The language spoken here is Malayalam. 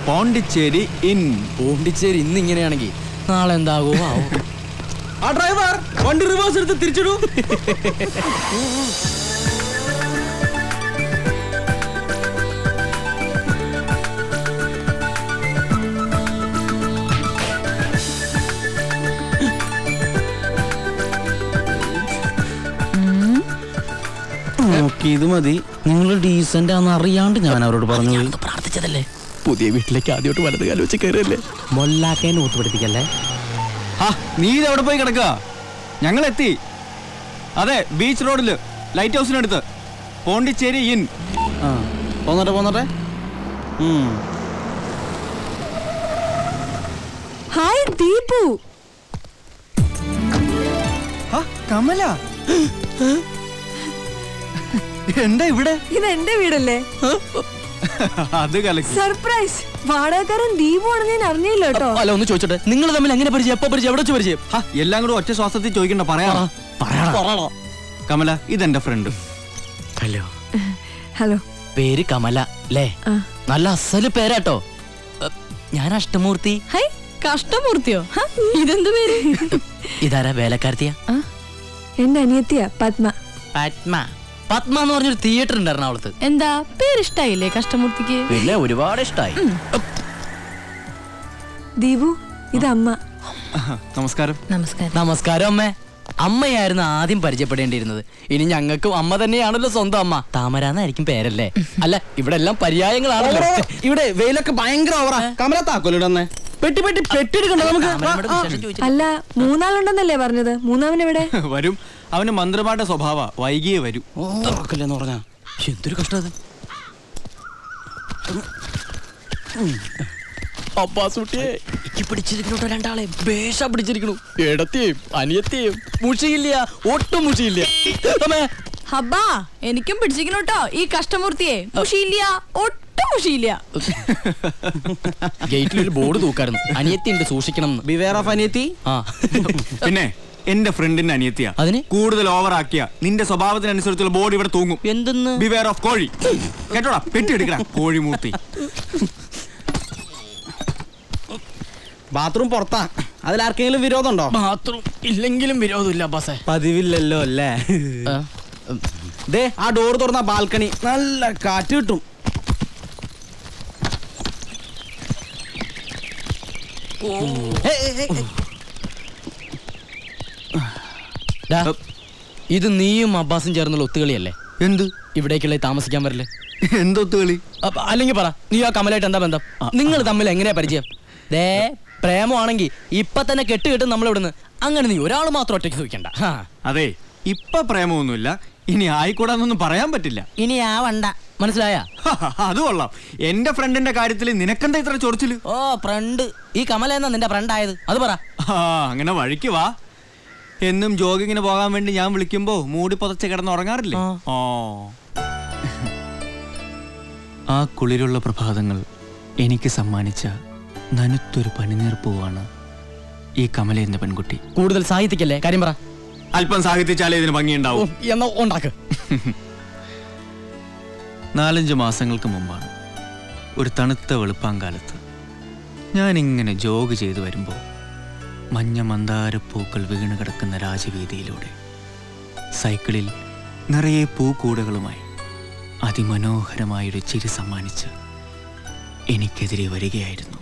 പോണ്ടിച്ചേരി ഇൻ പോണ്ടിച്ചേരി ഇന്ന് ഇങ്ങനെയാണെങ്കിൽ നാളെ എന്താകോ ആവോ ആ ഡ്രൈവർ വണ്ടി റിവേഴ്സ് എടുത്ത് തിരിച്ചിടൂ നോക്കി ഇത് മതി നിങ്ങൾ ഡീസന്റ് ആണെന്ന് അറിയാണ്ട് ഞാൻ അവരോട് പറഞ്ഞു പോയി. പ്രാർത്ഥിച്ചതല്ലേ പുതിയ വീട്ടിലേക്ക് ആദ്യമായിട്ട് വലത് കാലം വെച്ച് കയറിയല്ലേ മൊല്ലാക്കേനെ ഊത്ത് പഠിപ്പിക്കല്ലേ ആ നീ ഇത് എവിടെ പോയി കിടക്കുക ഞങ്ങൾ എത്തി അതെ ബീച്ച് റോഡില് ലൈറ്റ് ഹൗസിനടുത്ത് പോണ്ടിച്ചേരി ഇൻ ആ പോന്നട്ടെ പോന്നട്ടെ ഉം. ഹായ് ദീപു കമല എന്താ ഇവിടെ ഇത് എന്റെ വീടല്ലേ അത് കലക്കി സർപ്രൈസ് വാടകക്കാരൻ ദീപു ആണെന്ന് ഞാൻ അറിഞ്ഞില്ല കേട്ടോ അല്ല ഒന്ന് ചോദിച്ചോട്ടെ നിങ്ങൾ തമ്മിൽ എങ്ങനെ പരിചയം എപ്പോ പരിചയം എവിടെ വെച്ച് പരിചയം ഹാ, എല്ലാം കൂടെ ഒറ്റ ശ്വാസത്തിൽ ചോദിക്കണ്ട പറയാ കമല ഇതെന്റെ ഫ്രണ്ട് ഹലോ ഹലോ പേര് കമല അല്ലേ ആ. നല്ല അസല് പേരാട്ടോ എ, ഞാൻ അഷ്ടമൂർത്തി ഹൈ കഷ്ടമൂർത്തിയോ ഹ, ഇതെന്ത് പേര് ഇതാരാ വേലക്കാരത്തിയ ആ, എന്റെ അനിയത്തിയാ പത്മ പത്മ പത്മ എന്ന് പറഞ്ഞൊരു തിയേറ്റർ ഉണ്ട് എറണാകുളത്ത് എന്താ പേരിഷ്ടായില്ലേ കഷ്ടമൂർത്തിക്ക് പിന്നെ ഒരുപാട് ഇഷ്ടായി ദീപു ഇത് അമ്മ നമസ്കാരം നമസ്കാരം നമസ്കാരം അമ്മേ അമ്മയായിരുന്നു ആദ്യം പരിചയപ്പെടേണ്ടിയിരുന്നത് ഇനി ഞങ്ങൾക്കും അമ്മ തന്നെയാണല്ലോ സ്വന്തം അമ്മ താമരാന്നായിരിക്കും പേരല്ലേ അല്ല ഇവിടെ എല്ലാം പര്യായങ്ങളാണല്ലോ ഇവിടെ വെയിലൊക്കെ ഭയങ്കര ഓവറാ കമല താക്കോലിടന്നേ പെട്ടി പെട്ടി പെട്ടിയെടുക്കണ്ട നമുക്ക് വിശേഷം ചോദിച്ചിട്ട് അല്ല മൂന്നാളുണ്ടെന്നല്ലേ പറഞ്ഞത് മൂന്നാമൻ എവിടെ വരും അവന് മന്ത്രിമാരുടെ സ്വഭാവ വൈകിയേ വരൂ തുറക്കില്ലെന്ന് പറഞ്ഞാ എന്തൊരു കഷ്ടം അത് അബ്ബാസൂട്ടിയെ ഇക്ക് പിടിച്ചിരിക്കണോ രണ്ടാളെ ബേഷ പിടിച്ചിരിക്കണു എടത്തിയും അനിയത്തിയും മുഷിയില്ല ഒട്ടും മുഷിയില്ല അമ്മേ ഹബ്ബാ എനിക്കും പിടിച്ചിരിക്കണു കേട്ടോ ഈ കഷ്ടമൂർത്തിയെ മുഷിയില്ല ഒട്ടും മുഷിയില്ല ഗേറ്റിൽ ഒരു ബോർഡ് തൂക്കായിരുന്നു അനിയത്തി ഉണ്ട് സൂക്ഷിക്കണം എന്ന്. ബിവേർ ഓഫ് അനിയത്തി ആ പിന്നെ എന്റെ ഫ്രണ്ടിന്റെ അനിയത്തിയാ അതിന്? കൂടുതൽ ഓവർ ആക്കിയ നിന്റെ സ്വഭാവത്തിനനുസരിച്ചുള്ള ബോർഡ് ഇവിടെ തൂങ്ങും എന്തെന്ന് ബിവെയർ ഓഫ് കോഴി കേട്ടോടാ പെട്ടി എടുക്കടാ കോഴിമൂർത്തി ബാത്റൂം പുറത്താ അതിലാർക്കെങ്കിലും വിരോധം ഉണ്ടോ ബാത്റൂം ഇല്ലെങ്കിലും വിരോധമില്ല അബ്ബാസേ പതിവില്ലല്ലോ അല്ലേ ആ, ഉം. ദേ ആ ഡോർ തുറന്ന ബാൽക്കണി നല്ല കാറ്റ് കിട്ടും ഡാ, ഇത് നീയും അബ്ബാസും ചേർന്നുള്ള ഒത്തുകളിയല്ലേ എന്ത് ഇവിടേക്കുള്ള ഈ താമസിക്കാൻ വരല്ലേ എന്തൊത്ത് കളി അപ്പ- അല്ലെങ്കിൽ പറ നീ ആ കമലായിട്ട് എന്താ ബന്ധം നിങ്ങൾ തമ്മിൽ എങ്ങനെയാ പരിചയം ദേ പ്രേമമാണെങ്കിൽ ഇപ്പൊ തന്നെ കെട്ട് കെട്ടും നമ്മൾ ഇവിടുന്ന് അങ്ങനെ നീ ഒരാൾ മാത്രം ഒറ്റയ്ക്ക് ചോദിക്കണ്ട ഹാ. അതെ ഇപ്പൊ പ്രേമമൊന്നുമില്ല ഇനി ആയിക്കൂടാന്നൊന്നും പറയാൻ പറ്റില്ല ഇനി ആ വണ്ട മനസ്സിലായ അത് കൊള്ളാം എന്റെ ഫ്രണ്ടിന്റെ കാര്യത്തിൽ നിനക്കെന്താ ഇത്ര ചൊറിച്ചില് ഓ ഫ്രണ്ട് ഈ കമല എന്നാ നിന്റെ ഫ്രണ്ട് ആയത് അത് പറ ആ അങ്ങനെ വഴിക്ക് വാ എന്നും ജോഗിങ്ങിന് പോകാൻ വേണ്ടി ഞാൻ വിളിക്കുമ്പോ മൂടി പുതച്ച് കിടന്ന് ഉറങ്ങാറില്ലേ ആ. ഓ ആ കുളിരുള്ള പ്രഭാതങ്ങൾ എനിക്ക് സമ്മാനിച്ച നനുത്തൊരു പനിനീർ പൂവാണ് ഈ കമല എന്ന പെൺകുട്ടി കൂടുതൽ സാഹിത്യക്കല്ലേ കാര്യം പറ അല്പം സാഹിത്യച്ചാലേ ഇതിന് ഓ, ഭംഗിയുണ്ടാവും എന്നാ ഉണ്ടാക്ക് നാലഞ്ച് മാസങ്ങൾക്ക് മുമ്പാണ് ഒരു തണുത്ത വെളുപ്പാങ്കാലത്ത് ഞാനിങ്ങനെ ജോഗ് ചെയ്തു വരുമ്പോൾ മഞ്ഞ മന്ദാരപ്പൂക്കൾ വീണ് കിടക്കുന്ന രാജവീതിയിലൂടെ സൈക്കിളിൽ നിറയെ പൂക്കൂടകളുമായി അതിമനോഹരമായൊരു ചിരി സമ്മാനിച്ച് എനിക്കെതിരെ വരികയായിരുന്നു